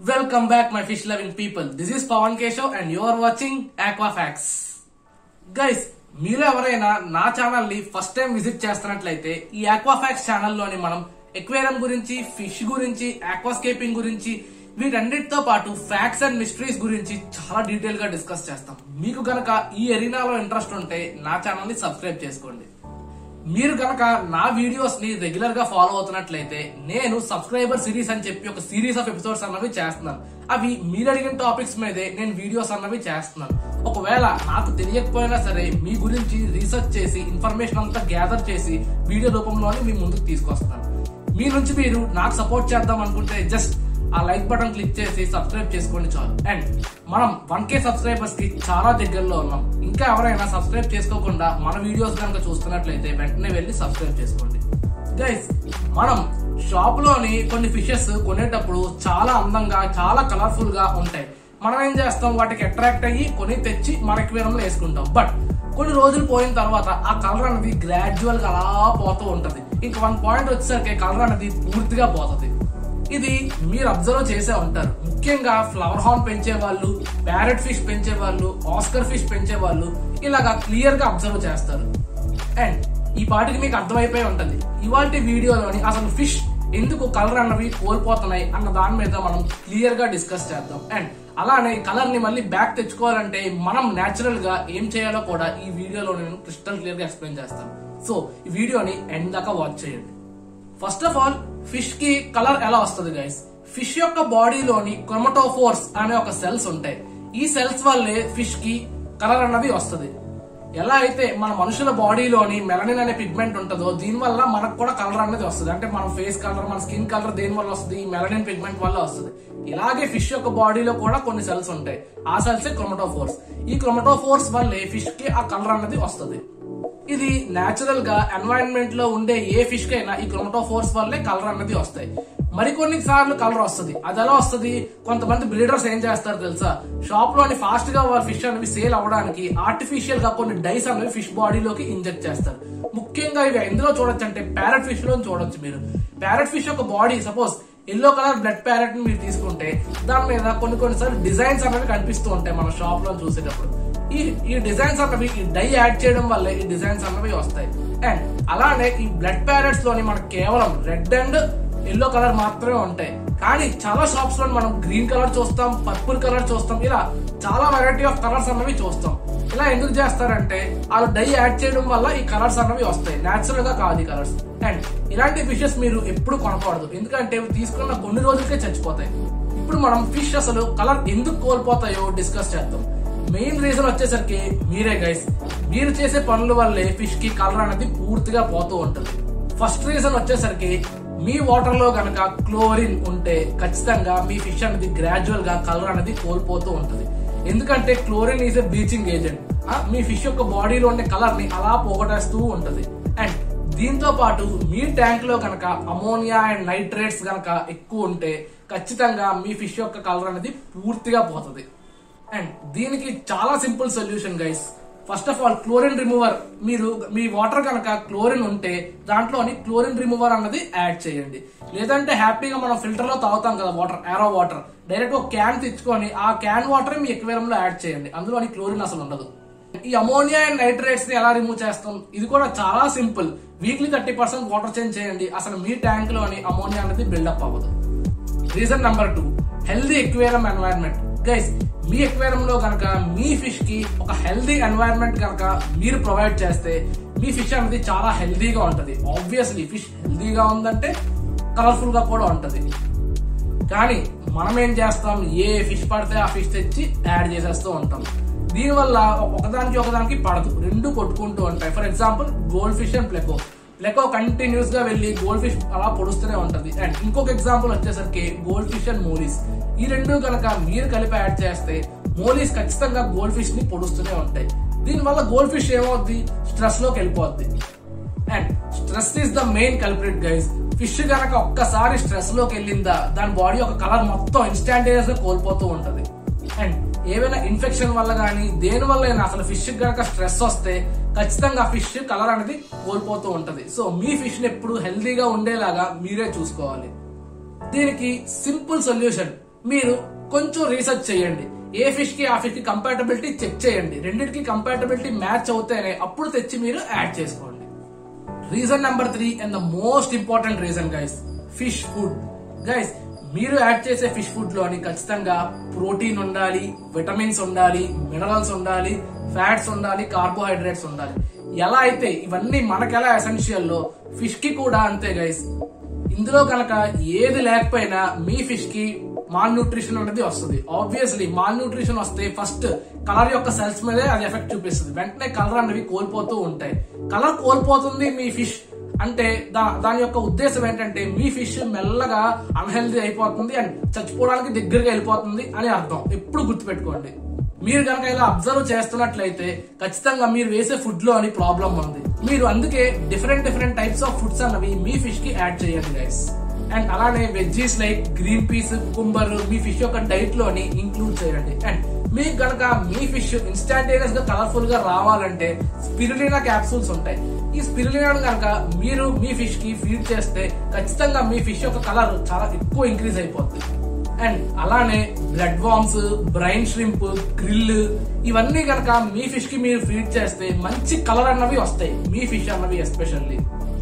Welcome back, my fish loving people. This is Pawan Keshav and you are watching Aquafacts. Guys మీరు ఎవరైనా నా channel ని first time visit చేస్తున్నట్లయితే ఈ ఆక్వాఫాక్స్ ఛానల్లోని మనం ఎక్వేరియం గురించి ఫిష్ గురించి ఆక్వాస్కేపింగ్ గురించి వీటన్నిటితో పాటు ఫ్యాక్ట్స్ అండ్ మిస్టరీస్ గురించి చాలా డీటెయిల్ గా డిస్కస్ చేస్తాం మీకు గనక ఈ ఎరీనాలో ఇంట్రెస్ట్ ఉంటే నా ఛానల్ ని సబ్స్క్రైబ్ చేసుకోండి మీరు కనుక నా వీడియోస్ ని రెగ్యులర్ గా ఫాలో అవుతున్నట్లయితే నేను సబ్స్క్రైబర్ సిరీస్ అని చెప్పి ఒక సిరీస్ ఆఫ్ ఎపిసోడ్స్ అన్నవి చేస్తున్నాను అవి మీరు అడిగిన టాపిక్స్ మీదే నేను వీడియోస్ అన్నవి చేస్తున్నాను ఒకవేళ నాకు తెలియకపోయినా సరే మీ గురించి రీసెర్చ్ చేసి ఇన్ఫర్మేషన్ అంతా గ్యాదర్ చేసి వీడియో రూపంలోనే మీ ముందుకు తీసుకొస్తాను మీ నుంచి మీరు నాకు సపోర్ట్ చేద్దాం అనుకుంటే జస్ట్ ఆ లైక్ బటన్ క్లిక్ చేసి సబ్స్క్రైబ్ చేసుకోండి చాలు అండ్ మనం వన్ కే సబ్స్క్రైబర్స్ కి చాలా దగ్గరలో ఉన్నాం ఇంకా ఎవరైనా సబ్స్క్రైబ్ చేసుకోకుండా మన వీడియోస్ కనుక చూస్తున్నట్లయితే వెంటనే వెళ్ళి సబ్స్క్రైబ్ చేసుకోండి గైస్ మనం షాప్ లోని కొన్ని ఫిషెస్ కొనేటప్పుడు చాలా అందంగా చాలా కలర్ఫుల్ గా ఉంటాయి మనం ఏం చేస్తాం వాటికి అట్రాక్ట్ అయ్యి కొని తెచ్చి మన ఎక్వేరియంలో వేసుకుంటాం బట్ కొన్ని రోజులు పోయిన తర్వాత ఆ కలర్ అనేది గ్రాడ్యువల్ గా అలా పోతూ ఉంటది ఇంకా వన్ పాయింట్ వచ్చేసరికి కలర్ అనేది పూర్తిగా పోతుంది ఇది మీరు అబ్జర్వ్ చేసే ఉంటారు ముఖ్యంగా ఫ్లవర్ హార్న్ పెంచే వాళ్ళు ప్యారెట్ ఫిష్ పెంచే వాళ్ళు ఆస్కర్ ఫిష్ పెంచే వాళ్ళు ఇలాగా క్లియర్ గా అబ్జర్వ్ చేస్తారు అండ్ ఈ పాటికి మీకు అర్థమైపోయి ఉంటది ఇవాళ వీడియోలోని అసలు ఫిష్ ఎందుకు కలర్ అన్నవి కోల్పోతున్నాయి అన్న దాని మీద మనం క్లియర్ గా డిస్కస్ చేద్దాం అండ్ అలానే కలర్ ని మళ్ళీ బ్యాక్ తెచ్చుకోవాలంటే మనం నేచురల్ గా ఏం చేయాలో కూడా ఈ వీడియోలో నేను క్రిస్టల్ క్లియర్ గా ఎక్స్ప్లెయిన్ చేస్తాను సో ఈ వీడియోని ఎండ్ దాకా వాచ్ చేయండి ఫస్ట్ ఆఫ్ ఆల్ ఫిష్ కి కలర్ ఎలా వస్తుంది గైస్ ఫిష్ యొక్క బాడీలోని క్రొమటోఫోర్స్ అనే ఒక సెల్స్ ఉంటాయి ఈ సెల్స్ వల్లే ఫిష్ కి కలర్ అన్నది వస్తుంది ఎలా అయితే మన మనుషుల బాడీలోని మెలనిన్ అనే పిగ్మెంట్ ఉంటుందో దీని వల్ల మనకు కూడా కలర్ అనేది వస్తుంది అంటే మన ఫేస్ కలర్ మన స్కిన్ కలర్ దేని వల్ల వస్తుంది ఈ మెలనిన్ పిగ్మెంట్ వల్ల వస్తుంది ఇలాగే ఫిష్ యొక్క బాడీలో కూడా కొన్ని సెల్స్ ఉంటాయి ఆ సెల్స్ క్రొమటోఫోర్స్ ఈ క్రొమటోఫోర్స్ వల్లే ఫిష్ కి ఆ కలర్ అనేది వస్తుంది ఇది నేచురల్ గా ఎన్వైరన్మెంట్ లో ఉండే ఏ ఫిష్ కైనా ఈ క్రోమటోఫోర్స్ వల్లే కలర్ అన్నది వస్తాయి మరికొన్ని సార్లు కలర్ వస్తుంది అది ఎలా వస్తుంది కొంతమంది బ్రీడర్స్ ఏం చేస్తారు తెలుసా షాప్ లోని ఫాస్ట్ గా వాళ్ళ ఫిష్ అనేవి సేల్ అవ్వడానికి ఆర్టిఫిషియల్ గా కొన్ని డైస్ అనేవి ఫిష్ బాడీలోకి ఇంజెక్ట్ చేస్తారు ముఖ్యంగా ఇవి ఎందులో చూడొచ్చు అంటే ప్యారెట్ ఫిష్ లో చూడొచ్చు మీరు ప్యారెట్ ఫిష్ యొక్క body suppose yellow colour blood parrot ని మీరు తీసుకుంటే దాని మీద కొన్ని కొన్నిసార్లు డిజైన్స్ అనేవి కనిపిస్తూ ఉంటాయి మన షాప్ లో చూసేటప్పుడు ఈ ఈ డిజైన్స్ అన్నవి ఈ డై యాడ్ చేయడం వల్ల ఈ డిజైన్స్ అన్నవి వస్తాయి అండ్ అలానే ఈ బ్లడ్ ప్యారెట్స్ లోని మనకు కేవలం రెడ్ అండ్ ఎల్లో కలర్ మాత్రమే ఉంటాయి కానీ చాలా షాప్స్ లో మనం గ్రీన్ కలర్ చూస్తాం పర్పుల్ కలర్ చూస్తాం ఇలా చాలా వెరైటీ ఆఫ్ కలర్స్ అన్నవి చూస్తాం ఇలా ఎందుకు చేస్తారంటే వాళ్ళు డై యాడ్ చేయడం వల్ల ఈ కలర్స్ అన్నవి వస్తాయి నేచురల్ గా కాదు ఈ కలర్స్ అండ్ ఇలాంటి ఫిషెస్ మీరు ఎప్పుడు కొనకూడదు ఎందుకంటే ఇవి తీసుకున్న కొన్ని రోజులకే చచ్చిపోతాయి ఇప్పుడు మనం ఫిష్ అసలు కలర్ ఎందుకు కోల్పోతాయో డిస్కస్ చేద్దాం మెయిన్ రీజన్ వచ్చేసరికి మీరే గైస్ మీరు చేసే పనుల వల్లే ఫిష్ కి కలర్ అనేది పూర్తిగా పోతూ ఉంటుంది ఫస్ట్ రీజన్ వచ్చేసరికి మీ వాటర్ లో గనక క్లోరిన్ ఉంటే ఖచ్చితంగా మీ ఫిష్ అనేది గ్రాడ్యువల్ గా కలర్ అనేది కోల్పోతూ ఉంటుంది ఎందుకంటే chlorine is a bleaching agent మీ ఫిష్ యొక్క బాడీలో ఉండే కలర్ ని అలా పోగొట్టేస్తూ ఉంటది అండ్ దీంతో పాటు మీ ట్యాంక్ లో కనుక అమోనియా అండ్ నైట్రేట్స్ గనక ఎక్కువ ఉంటే ఖచ్చితంగా మీ ఫిష్ యొక్క కలర్ అనేది పూర్తిగా పోతుంది అండ్ దీనికి చాలా simple solution guys first of all chlorine remover మీరు మీ వాటర్ కనుక క్లోరిన్ ఉంటే దాంట్లోని క్లోరిన్ రిమూవర్ అన్నది యాడ్ చేయండి లేదంటే హ్యాపీగా మనం ఫిల్టర్ లో తాగుతాం కదా వాటర్ ఏరో వాటర్ డైరెక్ట్ ఒక క్యాన్ తెచ్చుకొని ఆ క్యాన్ వాటర్ మీ ఎక్వేరియం లో యాడ్ చేయండి అందులోని క్లోరిన్ అసలు ఉండదు ఈ అమోనియా అండ్ నైట్రేట్స్ ని ఎలా రిమూవ్ చేస్తాం ఇది కూడా చాలా simple weekly thirty percent water change చేయండి అసలు మీ ట్యాంక్ లోని అమోనియా అనేది బిల్డప్ అవ్వదు reason number two healthy aquarium environment guys మీ ఎక్వేరియం లో కనుక మీ ఫిష్ కి ఒక హెల్దీ ఎన్వైరన్మెంట్ కనుక మీరు ప్రొవైడ్ చేస్తే మీ ఫిష్ అనేది చాలా హెల్దీగా ఉంటది ఆబ్వియస్లీ ఫిష్ హెల్దీగా ఉందంటే కలర్ఫుల్ గా కూడా ఉంటది కానీ మనం ఏం చేస్తాం ఏ ఫిష్ పడితే ఆ ఫిష్ తెచ్చి యాడ్ చేసేస్తూ ఉంటాం దీనివల్ల ఒకదానికి ఒకదానికి పడదు రెండు కొట్టుకుంటూ ఉంటాయి for example goldfish and pleco pleco continuous గా వెళ్ళి గోల్డ్ ఫిష్ అలా పొడుస్తూనే ఉంటది అండ్ ఇంకొక ఎగ్జాంపుల్ వచ్చేసరికి గోల్డ్ ఫిష్ అండ్ మోలీస్ ఈ రెండు కనుక మీరు కలిపి యాడ్ చేస్తే మోలీస్ ఖచ్చితంగా గోల్డ్ ఫిష్ ని పొడుస్తూనే ఉంటాయి దీనివల్ల గోల్డ్ ఫిష్ ఏమవుద్ది స్ట్రెస్ లోకి వెళ్ళిపోద్ది and stress is the main culprit guys fish కనుక ఒక్కసారి స్ట్రెస్ లోకి వెళ్ళిందా దాని బాడీ ఒక కలర్ మొత్తం ఇన్స్టాంటేనియస్ గా కోల్పోతూ ఉంటది అండ్ ఏవైనా ఇన్ఫెక్షన్ వల్ల కానీ దేని వల్ల అసలు ఫిష్ కనుక స్ట్రెస్ వస్తే ఖచ్చితంగా ఫిష్ కలర్ అనేది కోల్పోతూ ఉంటది సో మీ ఫిష్ ని ఎప్పుడు హెల్దీగా ఉండేలాగా మీరే చూసుకోవాలి దీనికి సింపుల్ సొల్యూషన్ మీరు కొంచెం రీసెర్చ్ చేయండి ఏ ఫిష్ కి ఆ ఫిష్ కి కంపాటబిలిటీ చెక్ చేయండి రెండింటికి కంపాటబిలిటీ మ్యాచ్ అవుతేనే అప్పుడు తెచ్చి మీరు యాడ్ చేసుకోండి reason number three and the most important reason guys fish food guys మీరు యాడ్ చేసే ఫిష్ ఫుడ్ లోని ఖచ్చితంగా ప్రోటీన్ ఉండాలి విటమిన్స్ ఉండాలి మినరల్స్ ఉండాలి ఫ్యాట్స్ ఉండాలి కార్బోహైడ్రేట్స్ ఉండాలి ఎలా అయితే ఇవన్నీ మనకెలా ఎసెన్షియల్ ఫిష్ కి కూడా అంతే గైస్ ఇందులో కనుక ఏది లేకపోయినా మీ ఫిష్ కి మాల్ న్యూట్రిషన్ అనేది వస్తుంది ఆబ్వియస్లీ మాల్ న్యూట్రిషన్ వస్తే ఫస్ట్ కలర్ యొక్క సెల్స్ మీదే అది ఎఫెక్ట్ చూపిస్తుంది వెంటనే కలర్ అనేవి కోల్పోతూ ఉంటాయి కలర్ కోల్పోతుంది మీ ఫిష్ అంటే దా- దాని యొక్క ఉద్దేశం ఏంటంటే మీ ఫిష్ మెల్లగా అన్హెల్దీ అయిపోతుంది అండ్ చచ్చిపోవడానికి దగ్గరగా వెళ్ళిపోతుంది అని అర్థం ఎప్పుడు గుర్తుపెట్టుకోండి మీరు కనుక ఇలా అబ్జర్వ్ చేస్తున్నట్లయితే ఖచ్చితంగా మీరు వేసే ఫుడ్ లో అని ప్రాబ్లం ఉంది మీరు అందుకే different different types of foods అన్నవి మీ ఫిష్ కి యాడ్ చేయండి గైస్ అండ్ అలానే veggies like green peas cucumber మీ ఫిష్ యొక్క డైట్ లోని ఇంక్లూడ్ చేయండి అండ్ మీకు గనక మీ ఫిష్ ఇన్స్టాంటేనియస్ గా కలర్ఫుల్ గా రావాలంటే స్పిరులినా క్యాప్సూల్స్ ఉంటాయి ఈ స్పిరులినా కనుక మీరు మీ ఫిష్ కి ఫీడ్ చేస్తే ఖచ్చితంగా మీ ఫిష్ యొక్క కలర్ చాలా ఎక్కువ ఇంక్రీజ్ అయిపోతుంది అండ్ అలానే blood worms brine shrimp krill ఇవన్నీ కనుక మీ ఫిష్ కి మీరు ఫీడ్ చేస్తే మంచి కలర్ అన్నవి వస్తాయి మీ ఫిష్ అన్నవి ఎస్పెషల్లీ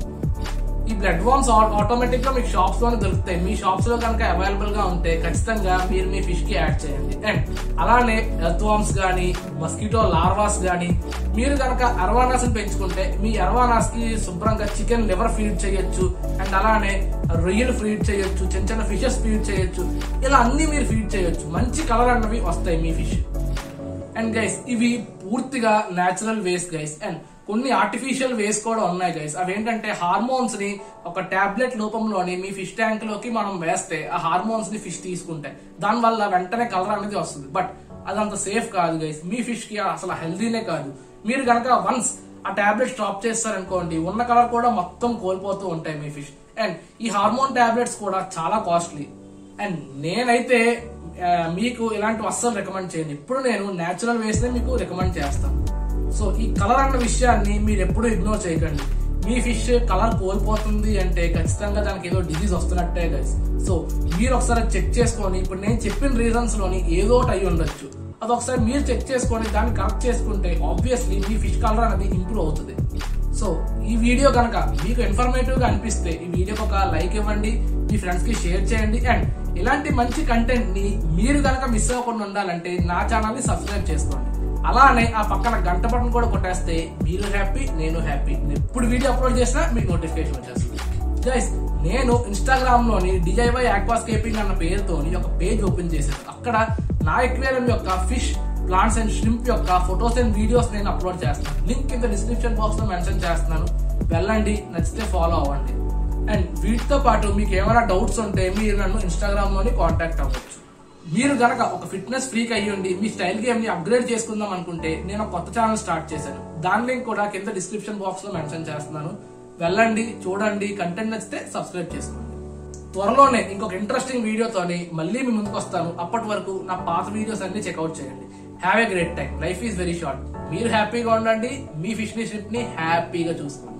ఈ బ్లడ్ వామ్స్ ఆటోమేటిక్ గా మీకు షాప్స్ లోనే దొరుకుతాయి మీ షాప్స్ లో కనుక అవైలబుల్ గా ఉంటే ఖచ్చితంగా మీరు మీ ఫిష్ కి యాడ్ చేయండి అండ్ అలానే ఎర్త్ వామ్స్ గానీ మస్కిటో లార్వాస్ గానీ మీరు కనుక అర్వానాస్ పెంచుకుంటే మీ అర్వానాస్ కి శుభ్రంగా చికెన్ లివర్ ఫీడ్ చేయొచ్చు అండ్ అలానే రొయ్యలు ఫీడ్ చేయొచ్చు చిన్న చిన్న ఫిషెస్ ఫీడ్ చేయొచ్చు ఇలా అన్ని మీరు ఫీడ్ చేయొచ్చు మంచి కలర్ అన్నవి వస్తాయి మీ ఫిష్ అండ్ గైస్ ఇవి పూర్తిగా నేచురల్ వేస్ గైస్ అండ్ కొన్ని ఆర్టిఫిషియల్ వేస్ కూడా ఉన్నాయి గైస్ అవి ఏంటంటే హార్మోన్స్ ని ఒక టాబ్లెట్ రూపంలోని మీ ఫిష్ ట్యాంక్ లోకి మనం వేస్తే ఆ హార్మోన్స్ ని ఫిష్ తీసుకుంటాయి దాని వల్ల వెంటనే కలర్ అనేది వస్తుంది బట్ అదంత సేఫ్ కాదు గైస్ మీ ఫిష్ కి అసలు హెల్దీనే కాదు మీరు కనుక వన్స్ ఆ టాబ్లెట్ స్టాప్ చేస్తారనుకోండి ఉన్న కలర్ కూడా మొత్తం కోల్పోతూ ఉంటాయి మీ ఫిష్ అండ్ ఈ హార్మోన్ టాబ్లెట్స్ కూడా చాలా కాస్ట్లీ అండ్ నేనైతే ఆ, మీకు ఇలాంటి అస్సలు రికమెండ్ చేయను ఇప్పుడు నేను నేచురల్ వేస్ నే మీకు రికమెండ్ చేస్తాను సో ఈ కలర్ అన్న విషయాన్ని మీరు ఎప్పుడు ఇగ్నోర్ చేయకండి మీ ఫిష్ కలర్ కోల్పోతుంది అంటే ఖచ్చితంగా దానికి ఏదో డిజీజ్ వస్తున్నట్టే గైస్ సో మీరు ఒకసారి చెక్ చేసుకొని ఇప్పుడు నేను చెప్పిన రీజన్స్ లోని ఏదో ఒకటి అయి ఉండొచ్చు అది ఒకసారి మీరు చెక్ చేసుకొని దాన్ని కరెక్ట్ చేసుకుంటే ఆబ్వియస్లీ మీ ఫిష్ కలర్ అనేది ఇంప్రూవ్ అవుతుంది సో ఈ వీడియో కనుక మీకు ఇన్ఫర్మేటివ్ గా అనిపిస్తే ఈ వీడియోకి ఒక లైక్ ఇవ్వండి మీ ఫ్రెండ్స్ కి షేర్ చేయండి అండ్ ఇలాంటి మంచి కంటెంట్ ని మీరు కనుక మిస్ అవ్వకుండా ఉండాలంటే నా ఛానల్ ని సబ్స్క్రైబ్ చేసుకోండి అలానే ఆ పక్కన గంట బటన్ కూడా కొట్టేస్తే మీరు హ్యాపీ నేను హ్యాపీ నేను ఎప్పుడు వీడియో అప్లోడ్ చేసినా మీకు నోటిఫికేషన్ వచ్చేస్తుంది గైస్ నేను ఇన్స్టాగ్రామ్ లోని డిజైవై ఆక్వాస్కేపింగ్ అన్న పేరుతో ఒక పేజ్ ఓపెన్ చేశాను అక్కడ నా ఎక్వేరియం యొక్క ఫిష్ ప్లాంట్స్ అండ్ షింప్ యొక్క ఫొటోస్ అండ్ వీడియోస్ నేను అప్లోడ్ చేస్తాను లింక్ కింద డిస్క్రిప్షన్ బాక్స్ లో మెన్షన్ చేస్తున్నాను వెళ్ళండి నచ్చితే ఫాలో అవ్వండి అండ్ వీటితో పాటు మీకు ఏమైనా డౌట్స్ ఉంటే మీరు నన్ను ఇన్స్టాగ్రామ్ లోని కాంటాక్ట్ అవ్వచ్చు మీరు గనక ఒక ఫిట్నెస్ ఫ్రీక్ అయ్యండి మీ స్టైల్ గేమ్ ని అప్గ్రేడ్ చేసుకుందాం అనుకుంటే నేను ఒక కొత్త ఛానల్ స్టార్ట్ చేశాను దాని లింక్ కూడా కింద డిస్క్రిప్షన్ బాక్స్ లో మెన్షన్ చేస్తున్నాను వెళ్ళండి చూడండి కంటెంట్ నచ్చితే సబ్స్క్రైబ్ చేసుకోండి త్వరలోనే ఇంకొక ఇంట్రెస్టింగ్ వీడియోతోని మళ్ళీ మీ ముందుకు వస్తాను అప్పటి వరకు నా పాత వీడియోస్ అన్ని చెక్అవుట్ చేయండి have a great time life is very short మీరు హ్యాపీగా ఉండండి మీ ఫిష్ ని హ్యాపీగా చూసుకోండి